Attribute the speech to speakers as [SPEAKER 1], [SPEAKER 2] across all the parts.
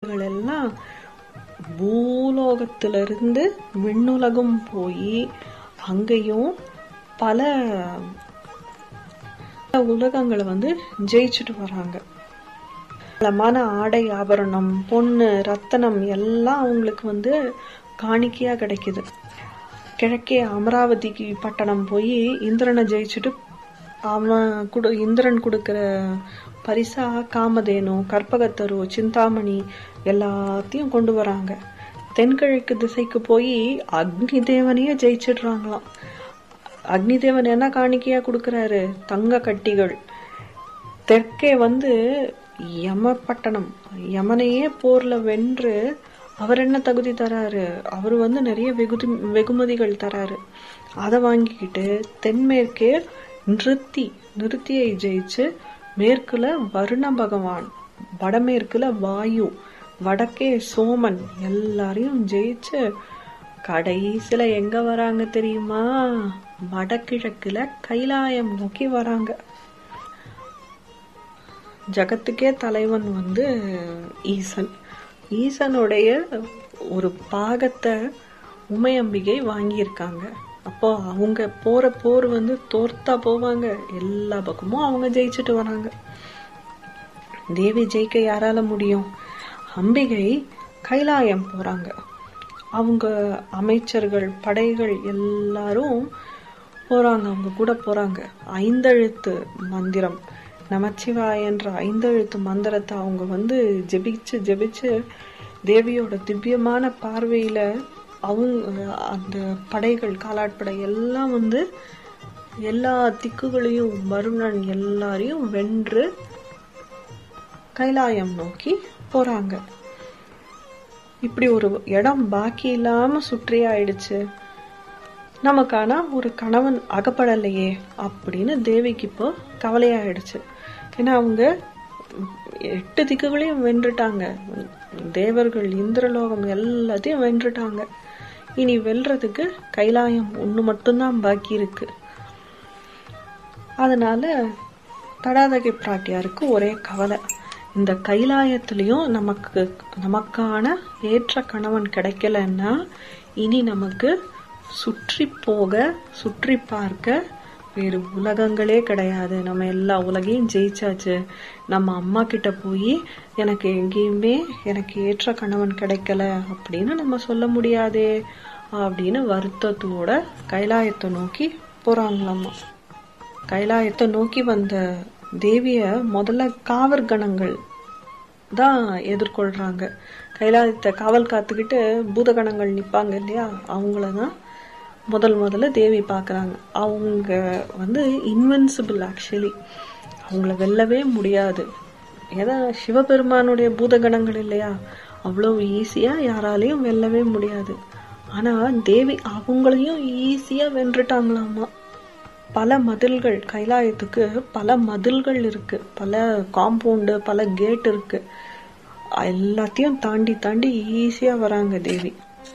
[SPEAKER 1] தேவர்கள் எல்லாம் பூலோகத்திலிருந்து விண்ணுலகம் போய் அங்கேயும் பல உலகங்களை வந்து ஜெயிச்சுட்டு வராங்க பலமான ஆடை ஆபரணம் பொண்ணு ரத்தனம் எல்லாம் அவங்களுக்கு வந்து காணிக்கையா கிடைக்குது கிழக்கே அமராவதிக்கு பட்டணம் போய் இந்திரனை ஜெயிச்சுட்டு அவன் குடு இந்திரன் கொடுக்கிற பரிசா காமதேனு கற்பகத்தரு சிந்தாமணி எல்லாத்தையும் கொண்டு வராங்க தென்கிழக்கு திசைக்கு போய் அக்னி தேவனையே ஜெயிச்சிடுறாங்களாம் அக்னி தேவன் என்ன காணிக்கையா கொடுக்கறாரு தங்க கட்டிகள் தெற்கே வந்து யமப்பட்டணம் யமனையே போர்ல வென்று அவர் என்ன தகுதி தராரு அவர் வந்து நிறைய வெகுதி வெகுமதிகள் தராரு அதை வாங்கிக்கிட்டு தென்மேற்கே நிறுத்தி நிறுத்தியை ஜெயிச்சு மேற்குல வருண பகவான் வடமேற்குல வாயு வடக்கே சோமன் எல்லாரையும் ஜெயிச்சு கடைசியில எங்க வராங்க தெரியுமா வடகிழக்குல கைலாயம் நோக்கி வராங்க ஜகத்துக்கே தலைவன் வந்து ஈசன் ஈசனுடைய ஒரு பாகத்தை உமையம்பிகை வாங்கியிருக்காங்க அப்போ அவங்க போற போர் வந்து தோர்த்தா போவாங்க எல்லா பக்கமும் அவங்க ஜெயிச்சுட்டு வராங்க தேவி ஜெயிக்க யாரால முடியும் அம்பிகை கைலாயம் போறாங்க அவங்க அமைச்சர்கள் படைகள் எல்லாரும் போறாங்க அவங்க கூட போறாங்க ஐந்தெழுத்து மந்திரம் நமச்சிவாய என்ற ஐந்தெழுத்து மந்திரத்தை அவங்க வந்து ஜெபிச்சு ஜெபிச்சு தேவியோட திவ்யமான பார்வையில அவங்க அந்த படைகள் காலாட்படை எல்லாம் வந்து எல்லா திக்குகளையும் வருணன் எல்லாரையும் வென்று கைலாயம் நோக்கி போறாங்க இப்படி ஒரு இடம் பாக்கி இல்லாம சுற்றி ஆயிடுச்சு நமக்கான ஒரு கணவன் அகப்படலையே அப்படின்னு தேவிக்கு இப்போ கவலையாயிடுச்சு ஏன்னா அவங்க எட்டு திக்குகளையும் வென்றுட்டாங்க தேவர்கள் இந்திரலோகம் எல்லாத்தையும் வென்றுட்டாங்க இனி வெல்றதுக்கு கைலாயம் ஒண்ணு மட்டும்தான் பாக்கி இருக்கு அதனால தடாதகை பிராட்டியாருக்கு ஒரே கவலை இந்த கைலாயத்திலையும் நமக்கு நமக்கான ஏற்ற கணவன் கிடைக்கலன்னா இனி நமக்கு சுற்றி போக சுற்றி பார்க்க வேறு உலகங்களே கிடையாது நம்ம எல்லா உலகையும் ஜெயிச்சாச்சு நம்ம அம்மா கிட்ட போய் எனக்கு எங்கேயுமே எனக்கு ஏற்ற கணவன் கிடைக்கல அப்படின்னு நம்ம சொல்ல முடியாதே அப்படின்னு வருத்தத்தோட கைலாயத்தை நோக்கி போறாங்களாம்மா கைலாயத்தை நோக்கி வந்த தேவிய முதல்ல காவற் கணங்கள் தான் எதிர்கொள்றாங்க கைலாயத்தை காவல் காத்துக்கிட்டு பூதகணங்கள் நிப்பாங்க இல்லையா அவங்களதான் முதல் முதல்ல தேவி பார்க்கறாங்க அவங்க வந்து இன்வென்சிபிள் ஆக்சுவலி அவங்கள வெல்லவே முடியாது ஏதா சிவபெருமானுடைய பூதகணங்கள் இல்லையா அவ்வளவு ஈஸியா யாராலையும் வெல்லவே முடியாது ஆனா தேவி அவங்களையும் ஈஸியா வென்றுட்டாங்களாமா பல மதில்கள் கைலாயத்துக்கு பல மதில்கள் இருக்கு பல காம்பவுண்டு பல கேட் இருக்கு எல்லாத்தையும் தாண்டி தாண்டி ஈஸியா வராங்க தேவி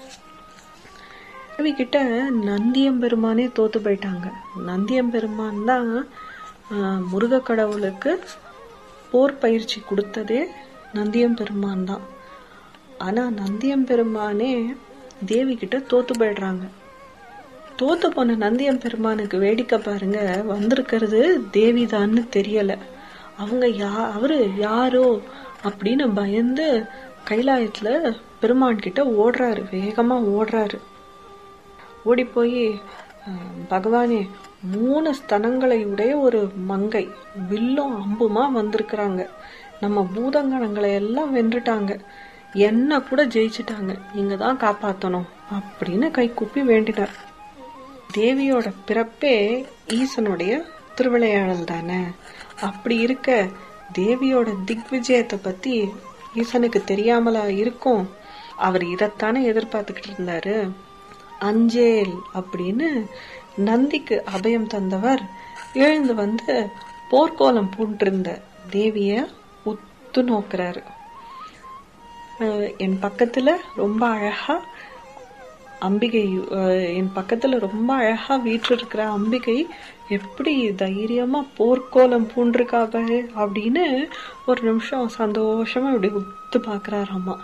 [SPEAKER 1] தேவி கிட்ட நந்தியம்பெருமானே தோத்து போயிட்டாங்க நந்தியம்பெருமான் தான் முருக கடவுளுக்கு போர் பயிற்சி கொடுத்ததே நந்தியம்பெருமான் தான் ஆனா நந்தியம்பெருமானே தேவி கிட்ட தோத்து போயிடுறாங்க தோத்து போன நந்தியம் பெருமானுக்கு வேடிக்கை பாருங்க வந்திருக்கிறது தேவிதான்னு தெரியல அவங்க யா அவரு யாரோ அப்படின்னு பயந்து கைலாயத்துல பெருமான் கிட்ட ஓடுறாரு வேகமா ஓடுறாரு ஓடி போய் பகவானே மூணு ஸ்தனங்களை உடைய ஒரு மங்கை வில்லும் அம்புமா வந்திருக்கிறாங்க நம்ம பூதங்கணங்களை எல்லாம் வென்றுட்டாங்க என்ன கூட ஜெயிச்சிட்டாங்க நீங்க தான் காப்பாத்தணும் அப்படின்னு கை கூப்பி வேண்டினார் தேவியோட பிறப்பே ஈசனுடைய திருவிளையாடல் தானே அப்படி இருக்க தேவியோட திக்விஜயத்தை பத்தி ஈசனுக்கு தெரியாமலா இருக்கும் அவர் இதைத்தானே எதிர்பார்த்துக்கிட்டு இருந்தாரு அஞ்சேல் அப்படின்னு நந்திக்கு அபயம் தந்தவர் எழுந்து வந்து போர்க்கோலம் பூண்டிருந்த தேவிய உத்து நோக்குறாரு என் பக்கத்துல ரொம்ப அழகா அம்பிகை என் பக்கத்துல ரொம்ப அழகா வீற்றிருக்கிற அம்பிகை எப்படி தைரியமா போர்க்கோலம் பூண்டிருக்காங்க அப்படின்னு ஒரு நிமிஷம் சந்தோஷமா இப்படி உத்து பாக்குறாராமா